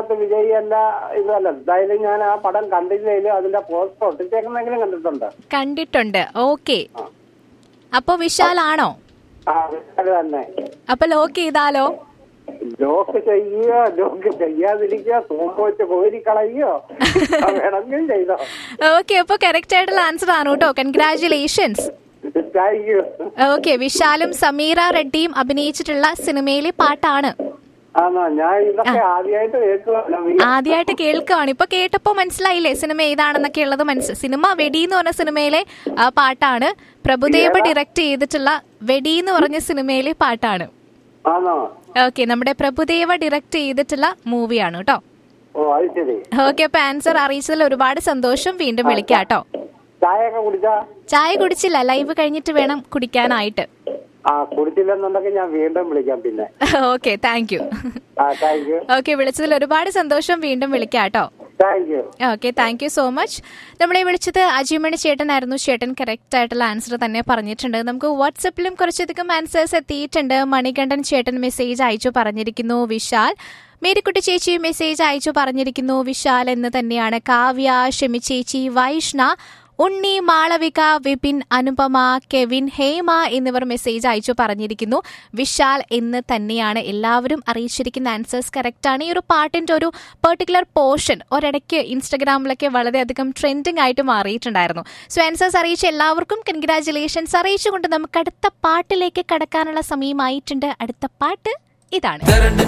ഇതിനകത്ത് വിജയല്ല ഇതല്ല എന്തായാലും ഞാൻ ആ പടം കണ്ടില്ലേലും അതിന്റെ പോസ്റ്റർ ഒട്ടിച്ചേക്കുന്നെങ്കിലും കണ്ടിട്ടുണ്ട് കണ്ടിട്ടുണ്ട് ഓക്കെ അപ്പൊ വിശാലാണോ ആ അത് തന്നെ അപ്പൊ ലോക്ക് ചെയ്താലോ ലോക്ക് ചെയ്യുക ലോക്ക് ചെയ്യാതിരിക്കുക സൂമ്പ് വെച്ച് കോരി കളയോ വേണമെങ്കിലും ചെയ്തോ ഓക്കെ അപ്പൊ കറക്റ്റ് ആയിട്ടുള്ള ആൻസർ ആണ് കേട്ടോ കൺഗ്രാചുലേഷൻസ് താങ്ക് യു ഓക്കെ വിശാലും സമീറ റെഡ്ഡിയും അഭിനയിച്ചിട്ടുള്ള സിനിമയിലെ പാട്ടാണ് ആണോ ഞാൻ ഇതൊക്കെ ആദ്യമായിട്ട് കേൾക്കുവാണ് ആദ്യമായിട്ട് കേൾക്കുകയാണ് ഇപ്പൊ കേട്ടപ്പോ മനസ്സിലായില്ലേ സിനിമ ഏതാണെന്നൊക്കെ ഉള്ളത് മനസ്സിൽ സിനിമ വെടി എന്ന് പറഞ്ഞ സിനിമയിലെ ആ പാട്ടാണ് പ്രഭുദേവ ഡയറക്ട് ചെയ്തിട്ടുള്ള വെടി എന്ന് പറഞ്ഞ സിനിമയിലെ പാട്ടാണ് ആണോ ഓക്കെ നമ്മുടെ പ്രഭുദേവ ഡയറക്ട് ചെയ്തിട്ടുള്ള മൂവിയാണ് കേട്ടോ ഓ അത് ശരി ഓക്കെ അപ്പൊ ആൻസർ അറിയിച്ചതിൽ ഒരുപാട് സന്തോഷം വീണ്ടും വിളിക്കാം കേട്ടോ ചായയൊക്കെ കുടിച്ചാ ചായ കുടിച്ചില്ല ലൈവ് കഴിഞ്ഞിട്ട് വേണം കുടിക്കാനായിട്ട് ആ കുടിച്ചില്ലെന്നുണ്ടെങ്കിൽ ഞാൻ വീണ്ടും വിളിക്കാം പിന്നെ ഓക്കെ താങ്ക് യു ആ താങ്ക് യു ഓക്കെ വിളിച്ചതിൽ ഒരുപാട് സന്തോഷം വീണ്ടും വിളിക്കാം കേട്ടോ thank you okay thank you so much നമ്മളെ വിളിച്ചത് അജിമണി ചേട്ടനായിരുന്നു ചേട്ടൻ കറക്റ്റ് ആയിട്ടുള്ള ആൻസർ തന്നെ പറഞ്ഞിട്ടുണ്ട് നമുക്ക് വാട്സപ്പിലും കുറച്ചധികം ആൻസേഴ്സ് എത്തിയിട്ടുണ്ട് മണികണ്ഠൻ ചേട്ടൻ മെസ്സേജ് അയച്ചു പറഞ്ഞിരിക്കുന്നു വിശാൽ മേരിക്കുട്ടി ചേച്ചി മെസ്സേജ് അയച്ചു പറഞ്ഞിരിക്കുന്നു വിശാൽ എന്ന് തന്നെയാണ് കാവ്യ ഷെമി ചേച്ചി വൈഷ്ണ ഉണ്ണി മാളവിക വിപിൻ അനുപമ കെവിൻ ഹേമ എന്നിവർ മെസ്സേജ് അയച്ചു പറഞ്ഞിരിക്കുന്നു വിശാൽ എന്ന് തന്നെയാണ് എല്ലാവരും അറിയിച്ചിരിക്കുന്ന ആൻസേഴ്സ് കറക്റ്റ് ആണ് ഈ ഒരു പാട്ടിന്റെ ഒരു പെർട്ടിക്കുലർ പോർഷൻ ഒരിടയ്ക്ക് ഇൻസ്റ്റഗ്രാമിലൊക്കെ വളരെയധികം ട്രെൻഡിങ് ആയിട്ട് മാറിയിട്ടുണ്ടായിരുന്നു സോ ആൻസേഴ്സ് അറിയിച്ച എല്ലാവർക്കും കൺഗ്രാറ്റുലേഷൻസ് അറിയിച്ചുകൊണ്ട് നമുക്ക് അടുത്ത പാട്ടിലേക്ക് കടക്കാനുള്ള സമയമായിട്ടുണ്ട് അടുത്ത പാട്ട് ഇതാണ്